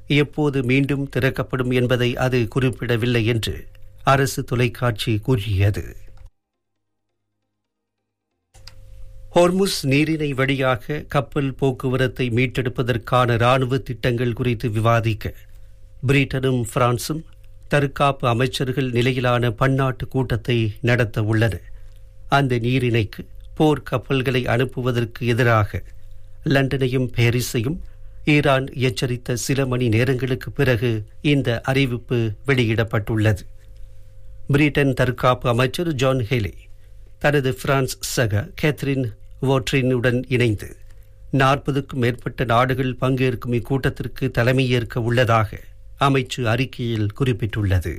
எப்போது மீண்டும் திறக்கப்படும் என்பதை அது குறிப்பிடவில்லை என்று அரசு தொலைக்காட்சி கூறியது ஹோர்முஸ் நீரிணை வழியாக கப்பல் போக்குவரத்தை மீட்டெடுப்பதற்கான ராணுவ திட்டங்கள் குறித்து விவாதிக்க பிரிட்டனும் பிரான்சும் தற்காப்பு அமைச்சர்கள் நிலையிலான பன்னாட்டு கூட்டத்தை நடத்த உள்ளன அந்த நீரிணைக்கு போர் கப்பல்களை அனுப்புவதற்கு எதிராக லண்டனையும் பாரிஸையும் ஈரான் எச்சரித்த சில மணி நேரங்களுக்கு பிறகு இந்த அறிவிப்பு வெளியிடப்பட்டுள்ளது பிரிட்டன் தற்காப்பு அமைச்சர் ஜான் ஹெலி தனது பிரான்ஸ் சக கேத்ரின் வோட்ரினுடன் இணைந்து நாற்பதுக்கும் மேற்பட்ட நாடுகள் பங்கேற்கும் இக்கூட்டத்திற்கு தலைமையேற்க உள்ளதாக அமைச்சு அறிக்கையில் குறிப்பிட்டுள்ளது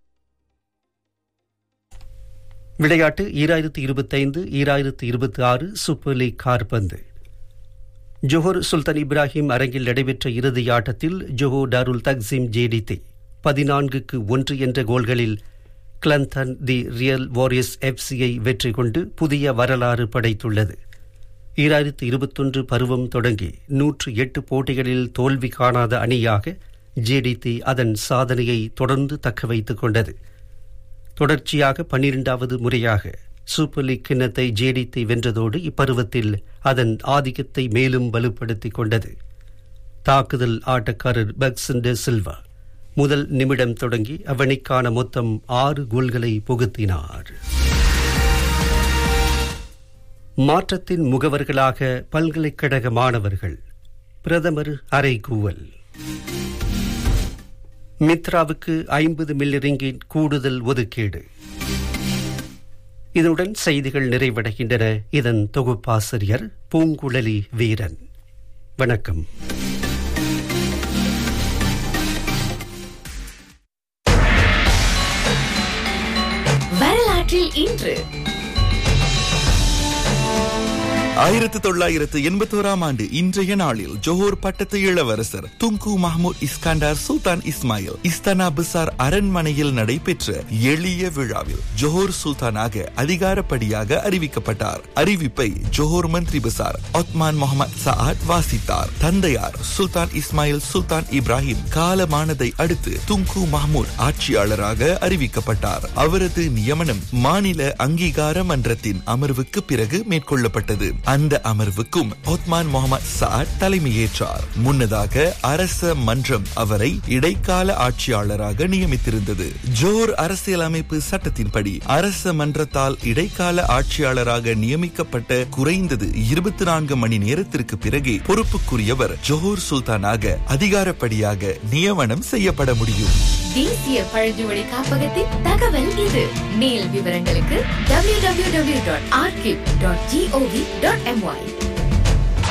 விளையாட்டு ஈராயிரத்து இருபத்தைந்து ஈராயிரத்து இருபத்தி ஆறு சூப்பர் லீக் கார்பந்து ஜோஹர் சுல்தான் இப்ராஹிம் அரங்கில் நடைபெற்ற இறுதி ஆட்டத்தில் ஜோஹோ டாருல் தக்ஸிம் ஜேடித்தி பதினான்குக்கு ஒன்று என்ற கோல்களில் கிளந்தன் தி ரியல் வாரியர்ஸ் எஃப்சியை வெற்றி கொண்டு புதிய வரலாறு படைத்துள்ளது ஈராயிரத்து இருபத்தொன்று பருவம் தொடங்கி நூற்று எட்டு போட்டிகளில் தோல்வி காணாத அணியாக ஜேடித்தி அதன் சாதனையை தொடர்ந்து தக்க வைத்துக் கொண்டது தொடர்ச்சியாக பன்னிரெண்டாவது முறையாக சூப்பர் லீக் கிண்ணத்தை ஜேடித்தி வென்றதோடு இப்பருவத்தில் அதன் ஆதிக்கத்தை மேலும் வலுப்படுத்திக் கொண்டது தாக்குதல் ஆட்டக்காரர் பக்சன் டெ சில்வா முதல் நிமிடம் தொடங்கி அவனிக்கான மொத்தம் ஆறு கோல்களை புகுத்தினார் மாற்றத்தின் முகவர்களாக பல்கலைக்கழக மாணவர்கள் பிரதமர் அறைகூவல் மித்ராவுக்கு ஐம்பது மில்லியரிங்கின் கூடுதல் ஒதுக்கீடு இதனுடன் செய்திகள் நிறைவடைகின்றன இதன் தொகுப்பாசிரியர் பூங்குழலி வீரன் வணக்கம் வரலாற்றில் இன்று ஆயிரத்து தொள்ளாயிரத்து எண்பத்தோராம் ஆண்டு இன்றைய நாளில் ஜோஹர் பட்டத்து இளவரசர் Tunku Mahmood Iskandar Sultan Ismail Istana Pasir அரண்மனையில் நடைபெற்ற எளிய விழாவில் ஜோஹர் சுல்தானாக அதிகாரப்படியாக அறிவிக்கப்பட்டார் அறிவிப்பை ஜோஹர் மந்திரி பிசார் ஒத்மான் முகமது சஆத் வாசித்தார் தந்தையார் சுல்தான் இஸ்மாயில் சுல்தான் இப்ராஹிம் காலமானதை அடுத்து துங்கு மஹ்மூத் ஆட்சியாளராக அறிவிக்கப்பட்டார் அவரது நியமனம் மாநில அங்கீகார மன்றத்தின் அமர்வுக்கு பிறகு மேற்கொள்ளப்பட்டது அந்த அமர்வுக்கும் ஒத்மான் முகமது சாட் தலைமையேற்றார் முன்னதாக அரச மன்றம் அவரை இடைக்கால ஆட்சியாளராக நியமித்திருந்தது ஜோர் அரசியலமைப்பு சட்டத்தின்படி அரச மன்றத்தால் இடைக்கால ஆட்சியாளராக நியமிக்கப்பட்ட குறைந்தது இருபத்தி நான்கு மணி நேரத்திற்கு பிறகு பொறுப்புக்குரியவர் ஜோஹர் சுல்தானாக அதிகாரப்படியாக நியமனம் செய்யப்பட முடியும் தேசிய பழங்குடி காப்பகத்தின் தகவல் இது மேல் விவரங்களுக்கு www.archive.gov.my